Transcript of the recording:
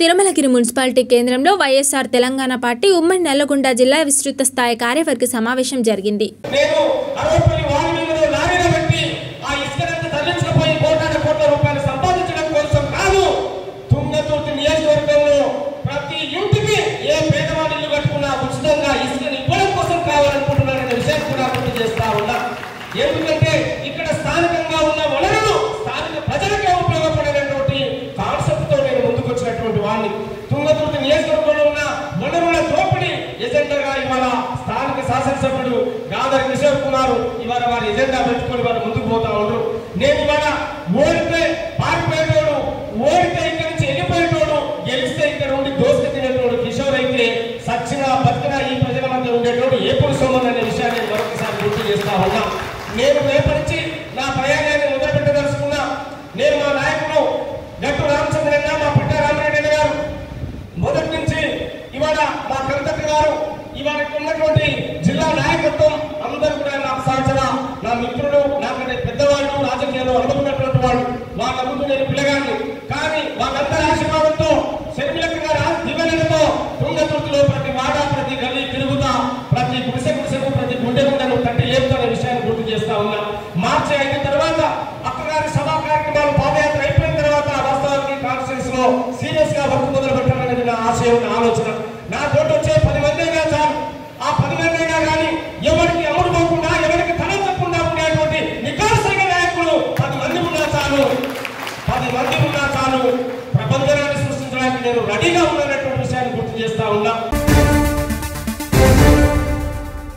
Tirumalagiri municipality కేంద్రంలో YSR Telangana party ఉమ్మడి నల్లగొండ జిల్లా విస్తృత స్థాయి కార్యవర్గ సమావేశం జరిగింది నేను అరవపల్లి వారి మీద లారీలో పెట్టి ఆ ఇసుకనంతా తరలించకపోయి కోటాను కోట్ల రూపాయలు సంపాదించడం కోసం కాదు తుంగతుర్తి నియోజకవర్గంలో ప్రతి ఇంటికి ఏ పేదవాడి ఇల్లు కట్టుకున్నా ఉచితంగా ఇసుకని ఇవ్వడం కోసం కావాలనుకుంటున్నారనే విషయం కూడా గుర్తు చేస్తా ఉన్నా ఎందుకంటే ఇక్కడ స్థానికంగా ఉన్న వనరులు స్థానిక ప్రజలకే ఉపయోగపడేటువంటి కాన్సెప్ట్ తో నేను ముందుకు వచ్చినటువంటి వాడిని తుంగతుర్తి నియోజకవర్గంలో ఉన్న వనరుల దోపిడీ ఎజెండాగా ఇవాళ స్థానిక శాసనసభ్యుడు గాదరి కిషోర్ కుమార్ ఇవాళ వారి ఎజెండా పెట్టుకొని వారు ముందుకు పోతా ఉండరు నేను ఇవాళ ఓడితే పారిపోయేటోడు ఓడితే ఇక్కడి నుంచి వెళ్ళిపోయేటోడు గెలిస్తే ఇక్కడ ఉండి దోసుకు తినేటోడు కిషోర్ అయితే సచ్చినా బతికినా ఈ ప్రజల మధ్య ఉండేటోడు ఏ పురుషోమన్ అనే విషయాన్ని నేను మరొకసారి గుర్తు చేస్తా ఉన్నా నేను రేపటి నుంచి నా ప్రయాణాన్ని మొదలు పెట్టదలుచుకున్నా నేను మా నాయకుడు గట్టు రామచంద్రన్న మా పుట్ట రామరెడ్డి గారు మొదటి నుంచి ఇవాళ మా కవితక్క గారు ఇవాళ ఇక్కడ ఉన్నటువంటి జిల్లా నాయకత్వం అందరూ కూడా నాకు సహచర నా మిత్రులు నాకంటే పెద్దవాళ్ళు రాజకీయాల్లో అనుకున్నటువంటి వాళ్ళు వాళ్ళ ముందు నేను పిల్లగాన్ని కానీ వాళ్ళందరి ఆశీర్వాదంతో శర్మిలక్క గారు దివ్యలతో తుంగతుర్తిలో ప్రతి వాడ ప్రతి గల్లీ తిరుగుతా ప్రతి గుడిసె గుడిసెకు ప్రతి గుండె గుండెను తట్టి లేపుతున్న విషయాన్ని గుర్తు చేస్తా ఉన్నా మార్చి అయిన తర్వాత అక్కగారి సభా కార్యక్రమాలు పాదయాత్ర అయిపోయిన తర్వాత వాస్తవానికి కాన్ఫరెన్స్ లో సీరియస్ గా వర్క్ మొదలు పెట్టాలనేది నా ఆశయం నా ఆలోచన నా తోటి వచ్చే పది మందిగా చాలు ఆ పది మందిగా కానీ